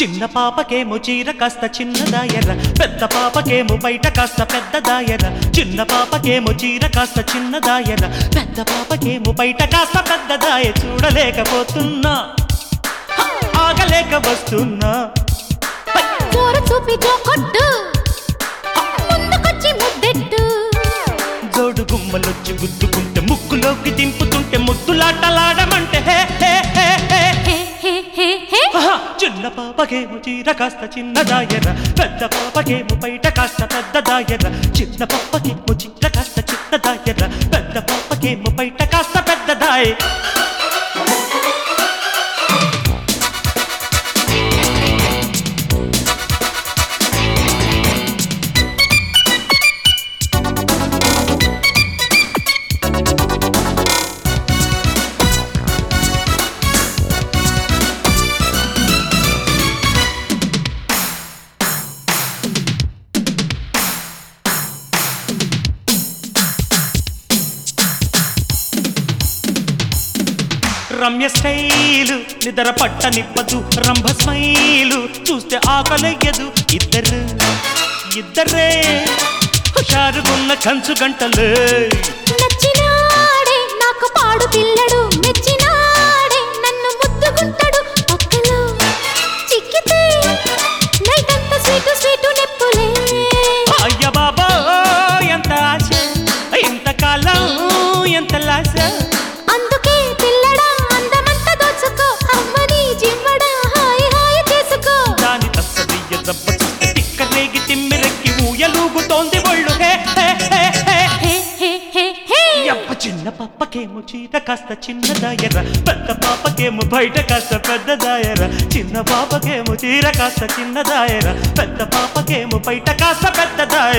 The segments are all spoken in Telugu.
చిన్న పాపకేమో చీర కాస్త చిన్నదాయర పెద్ద పాపకేమో బయట కాస్త పెద్దదాయర చిన్న పాపకేమో చీర కాస్త చిన్నదాయర పెద్ద పాపకేమో బయట కాస్త పెద్దదాయ చూడలేకపోతున్నా హ, ఆగలేక వస్తున్నా జోరు చూపి జోకొట్టు ముందుకొచ్చి ముద్దెట్టు జోడు గుమ్మలొచ్చి గుద్దుకుంటే ముక్కులోకి దింపుతుంటే ముద్దులాటలాడమంటే హే హే హే హే హే హే హే హే ఆహా! చిన్న పాపకేమో చీర కాస్త చిన్నదాయర పెద్ద పాపకేమో బయట కాస్త పెద్దదాయర చిన్న పాపకేమో చీర కాస్త చిన్నదాయర పెద్ద పాపకేమో బయట కాస్త పెద్దదాయ రమ్య స్టైలు నిద్ర పట్టనివ్వదు రంభ స్మైలు చూస్తే ఆకలయ్యదు ఇద్దరు ఇద్దరే హుషారుగున్న కంచు గంటలే నచ్చినాడే నాకు పాడు పిల్లడు మెచ్చినాడే నన్ను ముద్దుకుంటాడు పక్కలో చిక్కితే నైట్ అంతా స్వీటు స్వీటు నెప్పులే అయ్య బాబా ఎంత ఆశ ఇంతకాలం ఎంత లాశ అందుకే పిల్లడా అందమంతా దోచుకో అమ్మని జిమ్మడా హాయి హాయి చేసుకో దాని తస్సదియ్య దెబ్బ చూస్తే తిక్క రేగి తిమ్మిరెక్కి ఊయలూగుతోంది ఒళ్ళు హే హే హే హే హే హే హే హే యప్ప చిన్న పాపకేమో చీర కాస్త చిన్నదాయర పెద్ద పాపకేమో బయట కాస్త పెద్దదాయర చిన్న పాపకేమో చీర కాస్త చిన్నదాయర పెద్ద పాపకేమో బయట కాస్త పెద్దదాయ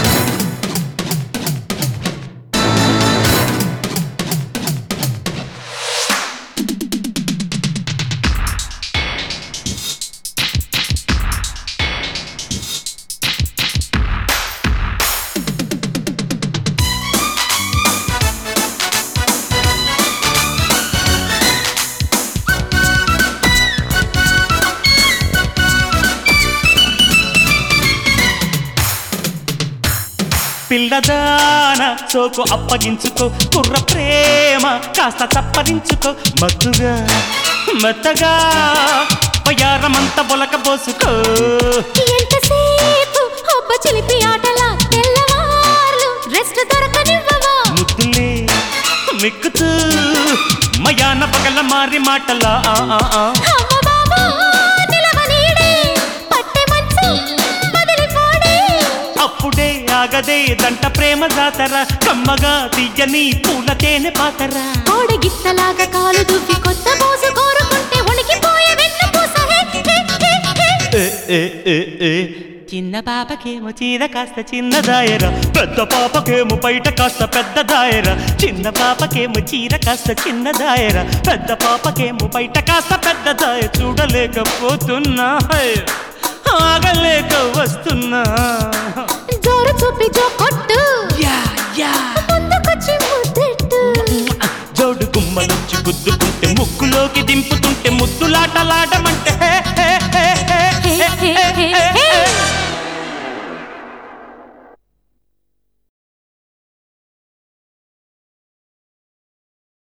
పిల్లదాన సోకు అప్పగించుకో కుర్ర ప్రేమ కాస్త తప్పరించుకో మత్తుగా మెత్తగా పయారమంత బొలక పోసుకో ఎంతసేపు అబ్బ చిలిపి ఆటల తెల్లవార్లు రెస్ట్ దొరకనివ్వవా ముద్దులే మిక్కుతూ మయాన పగల మారి మాటలా ఆ, ఆ, ఆ. అమ్మ బాబా నిలవనీడే పట్టె మంచు వదిలిపోడే అప్పుడే ఆగదే దంట ప్రేమ జాతర కమ్మగా తీయని పూల తేనె పాతరా కోడి గిత్తలాగా కాలు దువ్వి కొత్త పోసు కోరుకుంటే ఉనికిపోయే వెన్ను పూస హే, హే, హే, హే. ఏ, ఏ, ఏ, ఏ. చిన్న పాపకేమో చీర కాస్త చిన్నదాయర పెద్ద పాపకేమో బయట కాస్త పెద్దదాయర చిన్న పాపకేమో చీర కాస్త చిన్నదాయర పెద్ద పాపకేమో బయట కాస్త పెద్దదాయ చూడలేకపోతున్నా ఆగలేక వస్తున్నా జోరు చూపి జో కొట్టు యా యా